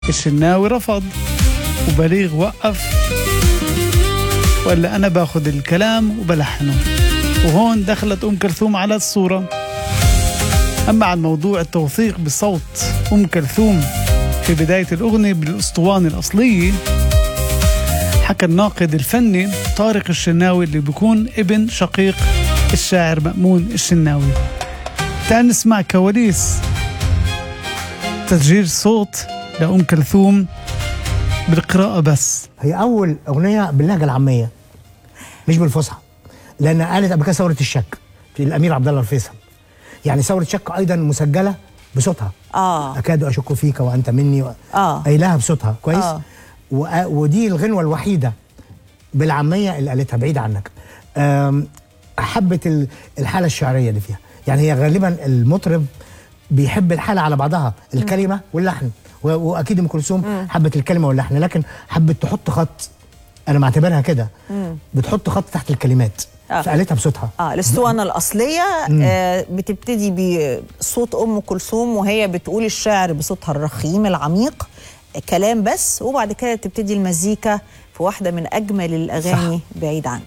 الشناوي رفض وبليغ وقف ولا أنا باخد الكلام وبلحنه وهون دخلت أم كلثوم على الصورة أما عن موضوع التوثيق بصوت أم كلثوم في بداية الأغنية بالأسطوانة الأصلية حكى الناقد الفني طارق الشناوي اللي بيكون ابن شقيق الشاعر مأمون الشناوي تعال نسمع كواليس تسجيل صوت لأم كلثوم بالقراءة بس هي اول اغنيه باللهجه العاميه مش بالفصحى لان قالت قبل كده ثوره الشك في الامير عبد الله الفيصل يعني ثوره الشك ايضا مسجله بصوتها اه اكاد اشك فيك وانت مني و... آه. قايلها بصوتها كويس آه. و... ودي الغنوه الوحيده بالعاميه اللي قالتها بعيد عنك أم، حبت ال- الحاله الشعريه اللي فيها يعني هي غالبا المطرب بيحب الحاله على بعضها الكلمه واللحن و... واكيد ام كلثوم حبت الكلمه واللحن لكن حبت تحط خط انا معتبرها كده بتحط خط تحت الكلمات آه. فقالتها بصوتها اه الاسطوانه الاصليه آه بتبتدي بصوت ام كلثوم وهي بتقول الشعر بصوتها الرخيم العميق كلام بس وبعد كده تبتدي المزيكا في واحده من اجمل الاغاني بعيد عنك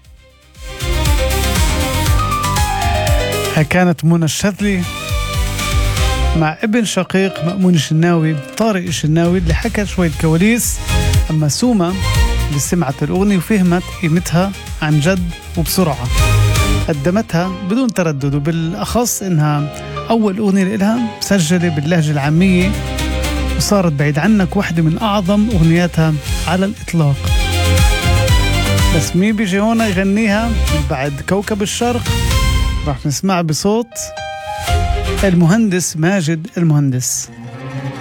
ها كانت منى الشاذلي مع ابن شقيق مأمون الشناوي طارق الشناوي اللي حكى شوية كواليس أما سوما اللي سمعت الأغنية وفهمت قيمتها عن جد وبسرعة قدمتها بدون تردد وبالأخص إنها أول أغنية لها مسجلة باللهجة العامية وصارت بعيد عنك واحدة من أعظم أغنياتها على الإطلاق بس مين بيجي هون يغنيها من بعد كوكب الشرق راح نسمع بصوت المهندس ماجد المهندس